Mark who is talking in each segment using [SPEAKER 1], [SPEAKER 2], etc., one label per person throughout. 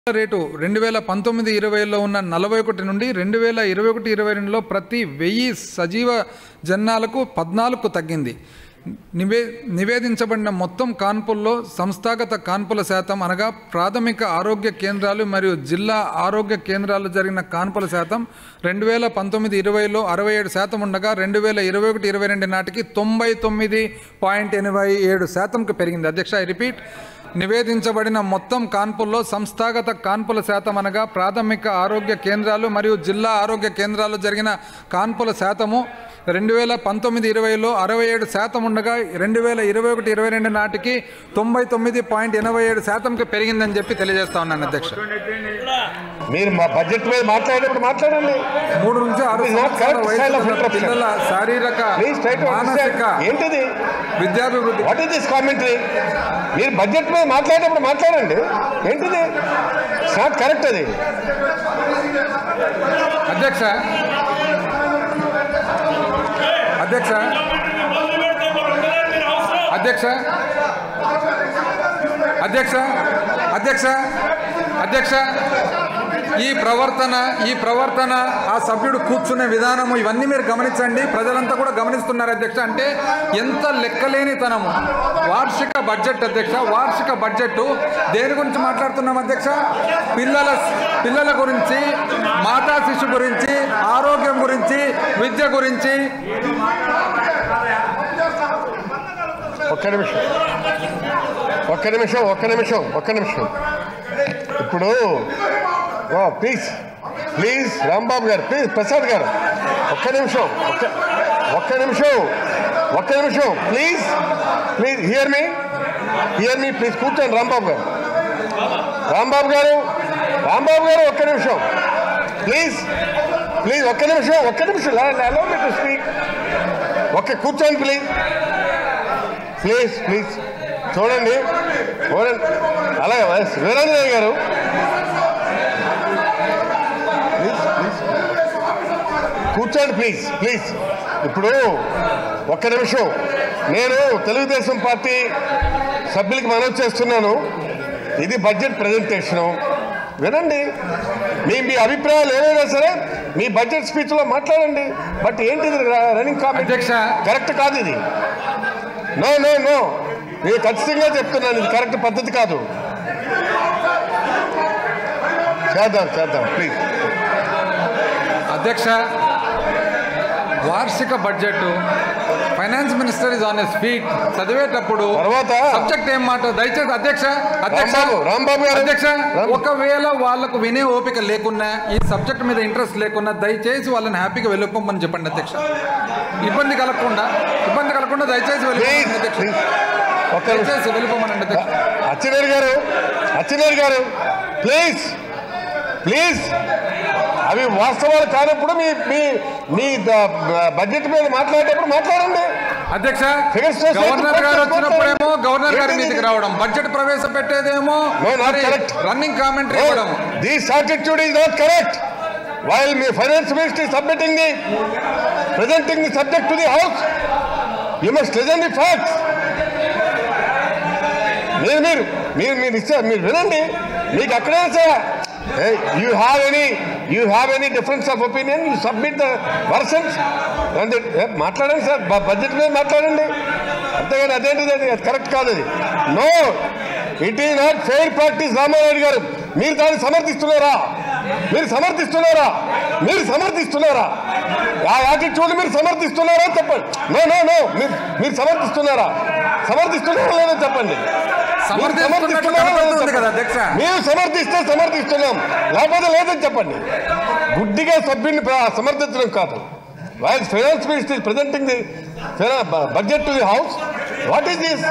[SPEAKER 1] Rate రెండు వేల పంతొమ్మిది ఇరవైలో ఉన్న నలభై ఒకటి నుండి రెండు వేల ఇరవై ఒకటి ఇరవై రెండులో ప్రతి వెయ్యి సజీవ జన్నాలకు పద్నాలుగు తగ్గింది నివే నివేదించబడిన మొత్తం కాన్పుల్లో సంస్థాగత కాన్పుల శాతం అనగా ప్రాథమిక ఆరోగ్య కేంద్రాలు మరియు జిల్లా ఆరోగ్య కేంద్రాల్లో జరిగిన కాన్పుల శాతం రెండు వేల పంతొమ్మిది ఇరవైలో అరవై ఏడు శాతం ఉండగా రెండు వేల ఇరవై ఒకటి ఇరవై రెండు నాటికి తొంభై తొమ్మిది పాయింట్ ఎనభై ఏడు శాతంకు పెరిగింది అధ్యక్ష ఐ రిపీట్ నివేదించబడిన మొత్తం కాన్పుల్లో సంస్థాగత కాన్పుల శాతం అనగా ప్రాథమిక ఆరోగ్య కేంద్రాలు మరియు జిల్లా ఆరోగ్య కేంద్రాల్లో జరిగిన కాన్పుల శాతము రెండు వేల పంతొమ్మిది ఇరవైలో అరవై ఏడు శాతం ఉండగా రెండు వేల ఇరవై ఒకటి ఇరవై రెండు నాటికి తొంభై తొమ్మిది పాయింట్ ఎనభై ఏడు శాతంకి పెరిగిందని చెప్పి తెలియజేస్తా ఉన్నాను అధ్యక్ష
[SPEAKER 2] మీరు మా బడ్జెట్ మీద మాట్లాడేటప్పుడు మాట్లాడండి
[SPEAKER 1] మూడు నుంచి ఆరు
[SPEAKER 2] It is not
[SPEAKER 1] సంవత్సరాల
[SPEAKER 2] correct style of
[SPEAKER 1] వయసు గల
[SPEAKER 2] interruption.
[SPEAKER 1] పిల్లల శారీరక
[SPEAKER 2] ప్లీజ్ ట్రై టు
[SPEAKER 1] మానసిక
[SPEAKER 2] ఏంటిది
[SPEAKER 1] విద్యాభివృద్ధి
[SPEAKER 2] వాట్ ఈస్ దిస్ కామెంటరీ మీరు బడ్జెట్ మీద మాట్లాడేటప్పుడు మాట్లాడండి ఏంటిది నాట్ కరెక్ట్ అది
[SPEAKER 1] అధ్యక్ష అధ్యక్ష అధ్యక్ష అధ్యక్ష అధ్యక్ష అధ్యక్ష ఈ ప్రవర్తన ఈ ప్రవర్తన ఆ సభ్యుడు కూర్చునే విధానము ఇవన్నీ మీరు గమనించండి ప్రజలంతా కూడా గమనిస్తున్నారు అధ్యక్ష అంటే ఎంత లెక్కలేనితనము వార్షిక బడ్జెట్ అధ్యక్ష వార్షిక బడ్జెట్ దేని గురించి మాట్లాడుతున్నాం అధ్యక్ష పిల్లల పిల్లల గురించి మాతా శిశు గురించి ఆరోగ్యం గురించి విద్య గురించి
[SPEAKER 2] ఒక్క నిమిషం ఒక్క నిమిషం ఒక్క నిమిషం ఒక్క నిమిషం ఇప్పుడు ప్లీజ్ ప్లీజ్ రాంబాబు గారు ప్లీజ్ ప్రసాద్ గారు ఒక్క నిమిషం ఒక్క ఒక్క నిమిషం ఒక్క నిమిషం please please hear me hear me please కూర్చోండి రాంబాబు గారు రాంబాబు గారు రాంబాబు గారు ఒక్క నిమిషం ప్లీజ్ ప్లీజ్ ఒక్క నిమిషం ఒక్క నిమిషం అలౌ మీ టు స్పీక్ ఒక్క కూర్చోండి ప్లీజ్ ప్లీజ్ ప్లీజ్ చూడండి చూడండి అలాగే వైఎస్ వీరేంద్ర గారు ప్లీజ్ ప్లీజ్ కూర్చోండి ప్లీజ్ ప్లీజ్ ఇప్పుడు ఒక్క నిమిషం నేను తెలుగుదేశం పార్టీ సభ్యులకి మనవి చేస్తున్నాను ఇది బడ్జెట్ ప్రజెంటేషను వినండి మీ మీ అభిప్రాయాలు ఏవైనా సరే మీ బడ్జెట్ స్పీచ్లో మాట్లాడండి బట్ ఏంటిది రన్నింగ్ కామెంట్
[SPEAKER 1] అధ్యక్ష.
[SPEAKER 2] కరెక్ట్ కాదు ఇది నో నో నో నేను ఖచ్చితంగా చెప్తున్నాను ఇది కరెక్ట్ పద్ధతి కాదు చేద్దాం చేద్దాం ప్లీజ్
[SPEAKER 1] అధ్యక్ష వార్షిక budget finance minister is on a speak చదివేటప్పుడు
[SPEAKER 2] తర్వాత
[SPEAKER 1] సబ్జెక్ట్ ఏం మాట దయచేసి అధ్యక్ష అధ్యక్ష
[SPEAKER 2] రాంబాబు, రాంబాబు గారు.
[SPEAKER 1] అధ్యక్ష
[SPEAKER 2] రాం-
[SPEAKER 1] ఒకవేళ వాళ్ళకు వినే ఓపిక లేకున్నా ఈ సబ్జెక్ట్ మీద ఇంట్రెస్ట్ లేకున్నా దయచేసి వాళ్ళని హ్యాపీగా వెళ్ళిపోమని చెప్పండి అధ్యక్ష ఇబ్బంది కలగకుండా ఇబ్బంది కలగకుండా దయచేసి
[SPEAKER 2] ప్లీజ్
[SPEAKER 1] వెళ్ళిపోమని అధ్యక్ష
[SPEAKER 2] ప్లీజ్ ఒక్క నిమిషం
[SPEAKER 1] దయచేసి వెళ్ళిపోమనండి అధ్యక్ష
[SPEAKER 2] అచ్చినేరు గారు అచ్చినేరు గారు ప్లీజ్ ప్లీజ్ అవి వాస్తవాలు కానప్పుడు మీ మీ మీ ద- బడ్జెట్ మీద మాట్లాడేటప్పుడు మాట్లాడండి
[SPEAKER 1] అధ్యక్ష
[SPEAKER 2] Figures చేసి
[SPEAKER 1] గవర్నర్ గారు
[SPEAKER 2] చెప్పండి.
[SPEAKER 1] వచ్చినప్పుడేమో గవర్నర్ గారి
[SPEAKER 2] ఏంటిది?
[SPEAKER 1] మీదకి రావడం బడ్జెట్ ప్రవేశపెట్టేదేమో
[SPEAKER 2] No, not correct.
[SPEAKER 1] Running commentary ఇవ్వడం
[SPEAKER 2] this attitude is not correct. While the finance minister is submitting the, presenting the subject to the house, you must listen the facts. మీరు మీరు మీరు మీరు ఇచ్చారు మీరు వినండి మీకు అక్కడే sir you have any you have any difference of opinion you submit the versions అంటే ఏ, మాట్లాడండి సార్ బడ్జెట్ మీద మాట్లాడండి అంతేగాని అదేంటిది అది కరెక్ట్ కాదు అది no it is not fair practice Ramarayudu garu మీరు దాన్ని సమర్థిస్తున్నారా మీరు సమర్థిస్తున్నారా మీరు సమర్థిస్తున్నారా ఆ యాటిట్యూడ్ మీరు సమర్థిస్తున్నారా చెప్పండి నో నో నో మీరు మీరు సమర్థిస్తున్నారా సమర్థిస్తున్నారా లేదో చెప్పండి మీరు
[SPEAKER 1] సమర్థిస్తున్నట్టు
[SPEAKER 2] సమర్థిస్తున్నారా లేదో
[SPEAKER 1] కనపడుతుంది కదా
[SPEAKER 2] చెప్పండి.
[SPEAKER 1] అధ్యక్ష
[SPEAKER 2] మేము సమర్థిస్తే సమర్థిస్తున్నాం లేకపోతే లేదని చెప్పండి గుడ్డిగా సభ్యుని ప్ర- సమర్థించడం కాదు vice finance minister presenting the budget to the house what is this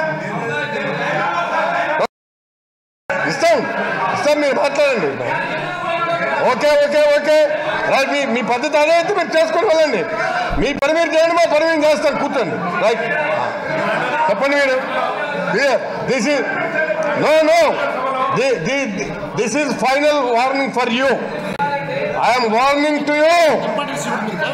[SPEAKER 2] ఇస్తాం ఇస్తాం మీరు మాట్లాడండి ఓకే ఓకే ఓకే రైట్ మీ మీ పద్ధతి అదే అయితే మీరు చేసుకొని వెళ్ళండి మీ పని మీరు చేయండి మా పని మేము చేస్తాం కూర్చోండి రైట్ చెప్పండి మీరు this is no no this is final warning for you I'm warning to you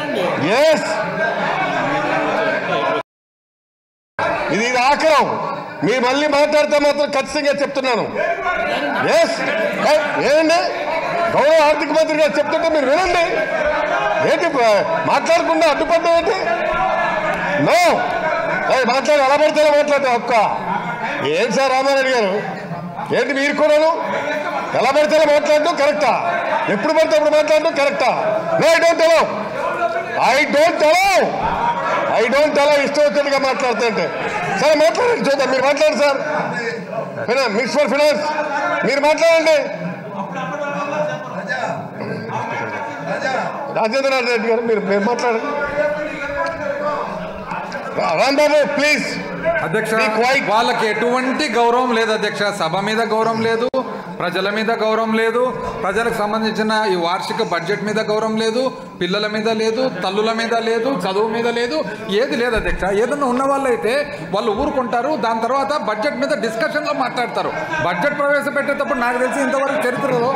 [SPEAKER 2] yes ఇది ఇది ఆఖరం మీరు మళ్ళీ మాట్లాడితే మాత్రం ఖచ్చితంగా చెప్తున్నాను ఎస్ ఏనండి గౌరవ ఆర్థిక మంత్రి గారు చెప్తుంటే మీరు వినండి ఏంటి ప- మాట్లాడకుండా అడ్డుపడ్డం ఏంటి నో ఏయ్, మాట్లాడు ఎలా పడితే అలా మాట్లాడే ఒక్క ఏం సార్ రామారెడ్డి గారు ఏంటి మీరు కూడాను ఎలా పడితే అలా మాట్లాడడం కరెక్టా ఎప్పుడు పడితే అప్పుడు మాట్లాడడం కరెక్టా no I don't allow I don't allow I don't allow ఇష్టం వచ్చినట్టుగా మాట్లాడుతుంటే సరే మాట్లాడండి చూద్దాం మీరు మాట్లాడండి సార్ ఫినాన్స్ మినిస్టర్ ఫినాన్స్ మీరు మాట్లాడండి రాజేంద్రనాథ్ రెడ్డి గారు మీరు మీరు మాట్లాడండి రా- రాంబాబు ప్లీజ్
[SPEAKER 1] అధ్యక్ష
[SPEAKER 2] Be quiet.
[SPEAKER 1] వాళ్ళకి ఎటువంటి గౌరవం లేదు అధ్యక్ష సభ మీద గౌరవం లేదు ప్రజల మీద గౌరవం లేదు ప్రజలకు సంబంధించిన ఈ వార్షిక బడ్జెట్ మీద గౌరవం లేదు పిల్లల మీద లేదు తల్లుల మీద లేదు చదువు మీద లేదు ఏది లేదు అధ్యక్ష ఏదన్నా ఉన్న వాళ్ళు అయితే వాళ్ళు ఊరుకుంటారు దాని తర్వాత బడ్జెట్ మీద డిస్కషన్లో మాట్లాడతారు బడ్జెట్ ప్రవేశపెట్టేటప్పుడు నాకు తెలిసి ఇంతవరకు చరిత్రలో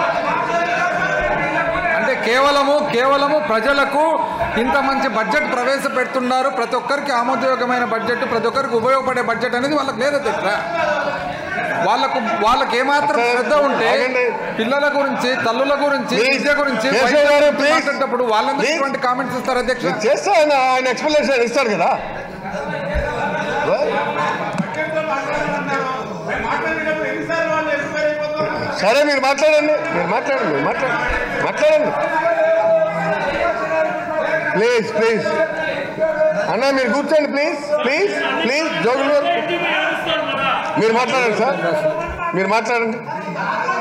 [SPEAKER 1] అంటే కేవలము కేవలము ప్రజలకు ఇంత మంచి బడ్జెట్ ప్రవేశపెడుతున్నారు ప్రతి ఒక్కరికి ఆమోదయోగమైన బడ్జెట్ ప్రతి ఒక్కరికి ఉపయోగపడే బడ్జెట్ అనేది వాళ్ళకి లేదు అధ్యక్ష వాళ్ళకు వాళ్ళకి ఏమాత్రం శ్రద్ధ ఉంటే
[SPEAKER 2] ఆగండి.
[SPEAKER 1] పిల్లల గురించి తల్లుల గురించి
[SPEAKER 2] Please.
[SPEAKER 1] విద్య గురించి
[SPEAKER 2] కేశవ్
[SPEAKER 1] వైద్యం
[SPEAKER 2] గారు,
[SPEAKER 1] గురించి
[SPEAKER 2] please.
[SPEAKER 1] మాట్లాడేటప్పుడు వాళ్ళందరూ
[SPEAKER 2] Please.
[SPEAKER 1] ఇటువంటి కామెంట్స్ ఇస్తారు అధ్యక్ష
[SPEAKER 2] చేస్తే ఆయన ఆయన ఎక్స్ప్లెనేషన్ ఇస్తాడు కదా సరే మీరు మాట్లాడండి మీరు మాట్లాడండి మీరు మాట్లాడండి మాట్లాడండి ప్లీజ్ ప్లీజ్ అన్న మీరు కూర్చోండి ప్లీజ్ ప్లీజ్ ప్లీజ్ జోగులు గారు మీరు మాట్లాడండి సార్ మీరు మాట్లాడండి